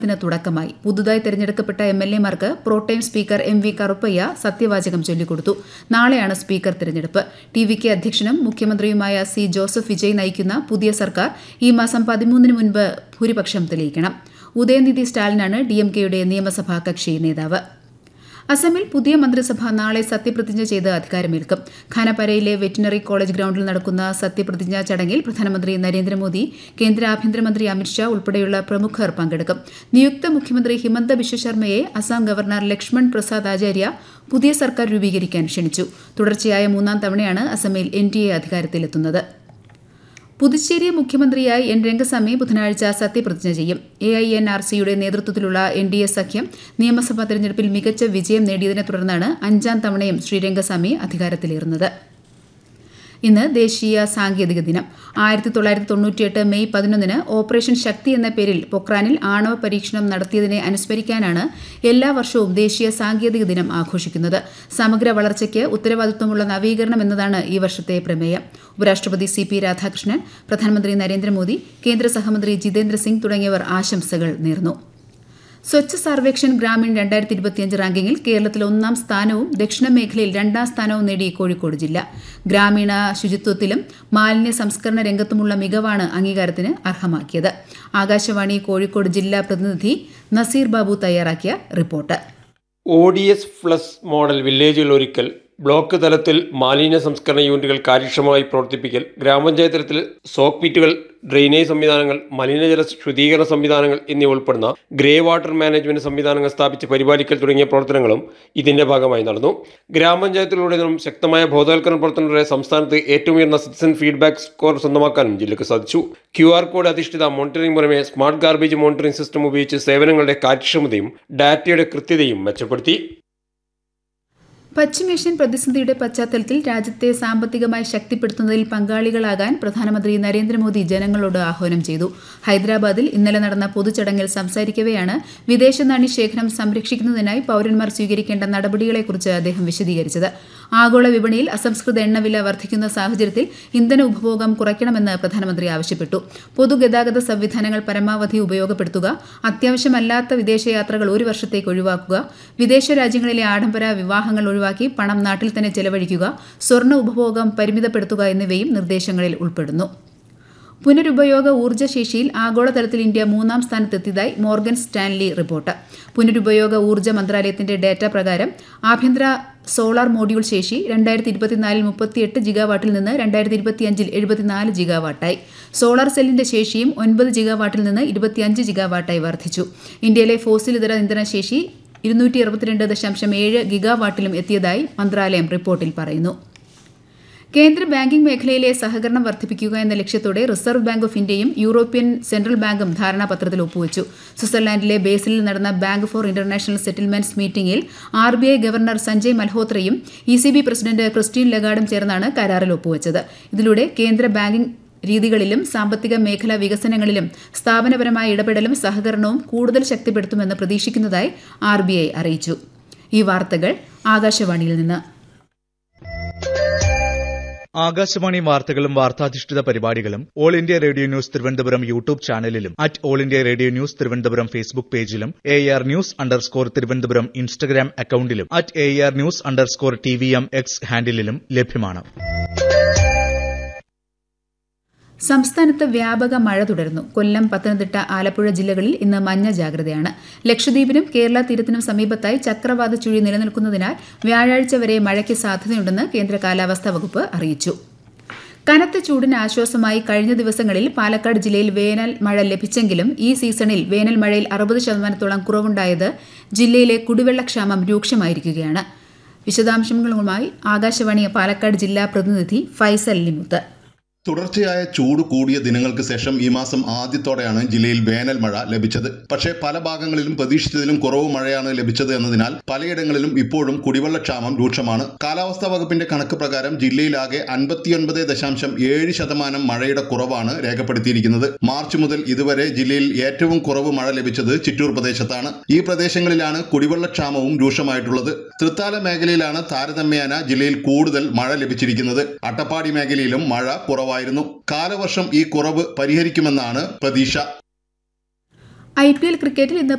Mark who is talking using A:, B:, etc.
A: ത്തിന് തുടക്കമായി പുതുതായി തെരഞ്ഞെടുക്കപ്പെട്ട എം എൽ എമാർക്ക് protem speaker M V Karuppaiah സത്യവാചകം ചൊല്ലിക്കൊടുത്തു നാളെയാണ് സ്പീക്കർ തെരഞ്ഞെടുപ്പ് ടി വി കെ അധ്യക്ഷനും മുഖ്യമന്ത്രിയുമായ സി ജോസഫ് വിജയ് നയിക്കുന്ന പുതിയ സർക്കാർ ഈ മാസം പതിമൂന്നിന് മുൻപ് ഭൂരിപക്ഷം തെളിയിക്കണം ഉദയനിധി സ്റ്റാലിനാണ് ഡി എം കെയുടെ നിയമസഭാ കക്ഷി നേതാവ് അസമിൽ പുതിയ മന്ത്രിസഭ നാളെ സത്യപ്രതിജ്ഞ ചെയ്ത് അധികാരമേൽക്കും ഖാനപരയിലെ വെറ്റിനറി കോളേജ് ഗ്രൌണ്ടിൽ നടക്കുന്ന സത്യപ്രതിജ്ഞാ ചടങ്ങിൽ പ്രധാനമന്ത്രി നരേന്ദ്രമോദി കേന്ദ്ര ആഭ്യന്തരമന്ത്രി അമിത്ഷാ ഉൾപ്പെടെയുള്ള പ്രമുഖർ പങ്കെടുക്കും നിയുക്ത മുഖ്യമന്ത്രി ഹിമന്ത ബിശ്വ ശർമ്മയെ അസം ഗവർണർ ലക്ഷ്മൺ പ്രസാദ് ആചാര്യ പുതിയ സർക്കാർ രൂപീകരിക്കാൻ ക്ഷണിച്ചു തുടർച്ചയായ മൂന്നാം തവണയാണ് അസമിൽ എൻ ഡി എ അധികാരത്തിലെത്തുന്നത് പുതുച്ചേരി മുഖ്യമന്ത്രിയായി എൻ രംഗസ്വാമി ബുധനാഴ്ച സത്യപ്രതിജ്ഞ ചെയ്യും എ ഐ എൻ ആർ സിയുടെ നേതൃത്വത്തിലുള്ള എൻ ഡി എ സഖ്യം നിയമസഭാ തെരഞ്ഞെടുപ്പിൽ മികച്ച വിജയം നേടിയതിനെ തുടർന്നാണ് അഞ്ചാം തവണയും ശ്രീ രംഗസ്വാമി അധികാരത്തിലേറുന്നത് ഇന്ന് ദേശീയ സാങ്കേതിക ദിനം ആയിരത്തി തൊള്ളായിരത്തി തൊണ്ണൂറ്റിയെട്ട് മെയ് പതിനൊന്നിന് ഓപ്പറേഷൻ ശക്തി എന്ന പേരിൽ പൊക്രാനിൽ ആണവ പരീക്ഷണം നടത്തിയതിനെ അനുസ്മരിക്കാനാണ് എല്ലാ വർഷവും ദേശീയ സാങ്കേതിക ദിനം ആഘോഷിക്കുന്നത് സമഗ്ര വളർച്ചയ്ക്ക് ഉത്തരവാദിത്വമുള്ള നവീകരണം എന്നതാണ് ഈ വർഷത്തെ പ്രമേയം ഉപരാഷ്ട്രപതി സി പി രാധാകൃഷ്ണൻ പ്രധാനമന്ത്രി നരേന്ദ്രമോദി കേന്ദ്ര സഹമന്ത്രി ജിതേന്ദ്ര സിംഗ് തുടങ്ങിയവർ ആശംസകൾ നേർന്നു സ്വച്ഛ് സർവേക്ഷൺ ഗ്രാമീൺ രണ്ടായിരത്തി ഇരുപത്തിയഞ്ച് റാങ്കിങ്ങിൽ കേരളത്തിൽ ഒന്നാം സ്ഥാനവും ദക്ഷിണ മേഖലയിൽ രണ്ടാം സ്ഥാനവും നേടി കോഴിക്കോട് ജില്ല ഗ്രാമീണ ശുചിത്വത്തിലും മാലിന്യ സംസ്കരണ രംഗത്തുമുള്ള മികവാണ് അംഗീകാരത്തിന് അർഹമാക്കിയത് ആകാശവാണി കോഴിക്കോട് ജില്ലാ പ്രതിനിധി നസീർ ബാബു തയ്യാറാക്കിയ report
B: O D S plus model വില്ലേജുകൾ ഒരുക്കൽ ബ്ലോക്ക് തലത്തിൽ മാലിന്യ സംസ്കരണ യൂണിറ്റുകൾ കാര്യക്ഷമമായി പ്രവർത്തിപ്പിക്കൽ ഗ്രാമപഞ്ചായത്ത് തലത്തിൽ സോക്ക് പിറ്റുകൾ ഡ്രെയിനേജ് സംവിധാനങ്ങൾ മലിനജല ശുദ്ധീകരണ സംവിധാനങ്ങൾ എന്നിവ ഉൾപ്പെടുന്ന ഗ്രേ വാട്ടർ മാനേജ്മെന്റ് സംവിധാനങ്ങൾ സ്ഥാപിച്ച് പരിപാലിക്കൽ തുടങ്ങിയ പ്രവർത്തനങ്ങളും ഇതിന്റെ ഭാഗമായി നടന്നു ഗ്രാമപഞ്ചായത്തിലൂടെ നിന്നും ശക്തമായ ബോധവൽക്കരണ പ്രവർത്തനങ്ങളുടെ സംസ്ഥാനത്ത് ഏറ്റവും ഉയർന്ന സിറ്റിസൺ ഫീഡ്ബാക്ക് സ്കോർ സ്വന്തമാക്കാനും ജില്ലയ്ക്ക് സാധിച്ചു ക്യു ആർ കോഡ് അധിഷ്ഠിത മോണിറ്ററിംഗ് പുറമെ സ്മാർട്ട് ഗാർബേജ് മോണിറ്ററിംഗ് സിസ്റ്റം ഉപയോഗിച്ച് സേവനങ്ങളുടെ കാര്യക്ഷമതയും ഡാറ്റയുടെ കൃത്യതയും മെച്ചപ്പെടുത്തി
A: പശ്ചിമേഷ്യൻ പ്രതിസന്ധിയുടെ പശ്ചാത്തലത്തിൽ രാജ്യത്തെ സാമ്പത്തികമായി ശക്തിപ്പെടുത്തുന്നതിൽ പങ്കാളികളാകാൻ പ്രധാനമന്ത്രി നരേന്ദ്രമോദി ജനങ്ങളോട് ആഹ്വാനം ചെയ്തു ഹൈദരാബാദിൽ ഇന്നലെ നടന്ന പൊതുചടങ്ങിൽ സംസാരിക്കവെയാണ് വിദേശ നാണ്യ ശേഖരം സംരക്ഷിക്കുന്നതിനായി പൌരന്മാർ സ്വീകരിക്കേണ്ട നടപടികളെക്കുറിച്ച് അദ്ദേഹം വിശദീകരിച്ചത് ആഗോള വിപണിയിൽ അസംസ്കൃത എണ്ണവില വർദ്ധിക്കുന്ന സാഹചര്യത്തിൽ ഇന്ധന ഉപഭോഗം കുറയ്ക്കണമെന്ന് പ്രധാനമന്ത്രി ആവശ്യപ്പെട്ടു പൊതുഗതാഗത സംവിധാനങ്ങൾ പരമാവധി ഉപയോഗപ്പെടുത്തുക അത്യാവശ്യമല്ലാത്ത വിദേശയാത്രകൾ ഒരു വർഷത്തേക്ക് ഒഴിവാക്കുക വിദേശ രാജ്യങ്ങളിലെ ആഡംബര വിവാഹങ്ങൾ ഒഴിവാക്കി പണം നാട്ടിൽ തന്നെ ചെലവഴിക്കുക സ്വർണ്ണ ഉപഭോഗം പരിമിതപ്പെടുത്തുക എന്നിവയും നിർദ്ദേശങ്ങളിൽ ഉൾപ്പെടുന്നു പുനരുപയോഗ ഊർജ്ജശേഷിയിൽ ആഗോളതലത്തിൽ ഇന്ത്യ മൂന്നാം സ്ഥാനത്തെത്തിയതായി മോർഗൻ സ്റ്റാൻലി റിപ്പോർട്ട് പുനരുപയോഗ ഊർജ്ജ മന്ത്രാലയത്തിന്റെ ഡാറ്റ പ്രകാരം ആഭ്യന്തര സോളാർ മോഡ്യൂൾ ശേഷി രണ്ടായിരത്തി ഇരുപത്തിനാലിൽ മുപ്പത്തിയെട്ട് ജിഗാവാട്ടിൽ നിന്ന് രണ്ടായിരത്തി ഇരുപത്തിയഞ്ചിൽ എഴുപത്തിനാല് ജിഗാവാട്ടായി സോളാർ സെല്ലിന്റെ ശേഷിയും ഒൻപത് ജിഗാവാട്ടിൽ നിന്ന് ഇരുപത്തിയഞ്ച് ജിഗാവാട്ടായി വർദ്ധിച്ചു ഇന്ത്യയിലെ ഫോസിൽ ഇതര ഇന്ധന ശേഷി ഇരുന്നൂറ്റി അറുപത്തിരണ്ട് ദശാംശം ഏഴ് ഗിഗാവാട്ടിലും എത്തിയതായി മന്ത്രാലയം റിപ്പോർട്ടിൽ പറയുന്നു കേന്ദ്ര ബാങ്കിംഗ് മേഖലയിലെ സഹകരണം വർദ്ധിപ്പിക്കുക എന്ന ലക്ഷ്യത്തോടെ റിസർവ് ബാങ്ക് ഓഫ് ഇന്ത്യയും യൂറോപ്യൻ സെൻട്രൽ ബാങ്കും ധാരണാപത്രത്തിൽ ഒപ്പുവച്ചു സ്വിറ്റ്സർലാൻഡിലെ ബേസിലിൽ നടന്ന ബാങ്ക് ഫോർ ഇന്റർനാഷണൽ സെറ്റിൽമെന്റ്സ് മീറ്റിംഗിൽ R B I governor Sanjay മൽഹോത്രയും E C B president Christine ലഗാർഡും ചേർന്നാണ് കരാറിൽ ഒപ്പുവച്ചത് ഇതിലൂടെ കേന്ദ്ര ബാങ്കിംഗ് രീതികളിലും സാമ്പത്തിക മേഖലാ വികസനങ്ങളിലും സ്ഥാപനപരമായ ഇടപെടലും സഹകരണവും കൂടുതൽ ശക്തിപ്പെടുത്തുമെന്ന് പ്രതീക്ഷിക്കുന്നതായി ആർ ബി ഐ അറിയിച്ചു ഈ വാർത്തകൾ ആകാശവാണിയിൽ നിന്ന്
C: ആകാശവാണി വാർത്തകളും വാർത്താധിഷ്ഠിത പരിപാടികളും all India radio news Thiruvananthapuram YouTube ചാനലിലും at all India radio news Thiruvananthapuram Facebook പേജിലും A R news underscore Thiruvananthapuram Instagram അക്കൌണ്ടിലും at A R news underscore T V M X ഹാൻഡിലും ലഭ്യമാണ്
A: സംസ്ഥാനത്ത് വ്യാപക മഴ തുടരുന്നു കൊല്ലം പത്തനംതിട്ട ആലപ്പുഴ ജില്ലകളിൽ ഇന്ന് മഞ്ഞ ജാഗ്രതയാണ് ലക്ഷദ്വീപിനും കേരള തീരത്തിനും സമീപത്തായി ചക്രവാത ചുഴി നിലനിൽക്കുന്നതിനാൽ വ്യാഴാഴ്ച വരെ മഴയ്ക്ക് സാധ്യതയുണ്ടെന്ന് കേന്ദ്ര കാലാവസ്ഥാ വകുപ്പ് അറിയിച്ചു കനത്ത ചൂടിന് ആശ്വാസമായി കഴിഞ്ഞ ദിവസങ്ങളിൽ പാലക്കാട് ജില്ലയിൽ വേനൽ മഴ ലഭിച്ചെങ്കിലും ഈ സീസണിൽ വേനൽ മഴയിൽ അറുപത് ശതമാനത്തോളം കുറവുണ്ടായത് ജില്ലയിലെ കുടിവെള്ളക്ഷാമം രൂക്ഷമായിരിക്കുകയാണ് വിശദാംശങ്ങളുമായി ആകാശവാണി പാലക്കാട് ജില്ലാ പ്രതിനിധി ഫൈസൽ ലിമുത്ത്
D: തുടർച്ചയായ ചൂട് കൂടിയ ദിനങ്ങൾക്ക് ശേഷം ഈ മാസം ആദ്യത്തോടെയാണ് ജില്ലയിൽ വേനൽ മഴ ലഭിച്ചത് പക്ഷേ പല ഭാഗങ്ങളിലും പ്രതീക്ഷിച്ചതിലും കുറവ് മഴയാണ് ലഭിച്ചത് എന്നതിനാൽ പലയിടങ്ങളിലും ഇപ്പോഴും കുടിവെള്ളക്ഷാമം രൂക്ഷമാണ് കാലാവസ്ഥാ വകുപ്പിന്റെ കണക്ക് പ്രകാരം ജില്ലയിലാകെ അൻപത്തിയൊൻപത് ദശാംശം ഏഴ് ശതമാനം മഴയുടെ കുറവാണ് രേഖപ്പെടുത്തിയിരിക്കുന്നത് മാർച്ച് മുതൽ ഇതുവരെ ജില്ലയിൽ ഏറ്റവും കുറവ് മഴ ലഭിച്ചത് ചിറ്റൂർ പ്രദേശത്താണ് ഈ പ്രദേശങ്ങളിലാണ് കുടിവെള്ളക്ഷാമവും രൂക്ഷമായിട്ടുള്ളത് തൃത്താല മേഖലയിലാണ് താരതമ്യേന ജില്ലയിൽ കൂടുതൽ മഴ ലഭിച്ചിരിക്കുന്നത് അട്ടപ്പാടി മേഖലയിലും മഴ കുറവായിരുന്നു കാലവർഷം ഈ കുറവ് പരിഹരിക്കുമെന്നാണ് പ്രതീക്ഷ
A: ഐ പി എൽ ക്രിക്കറ്റിൽ ഇന്ന്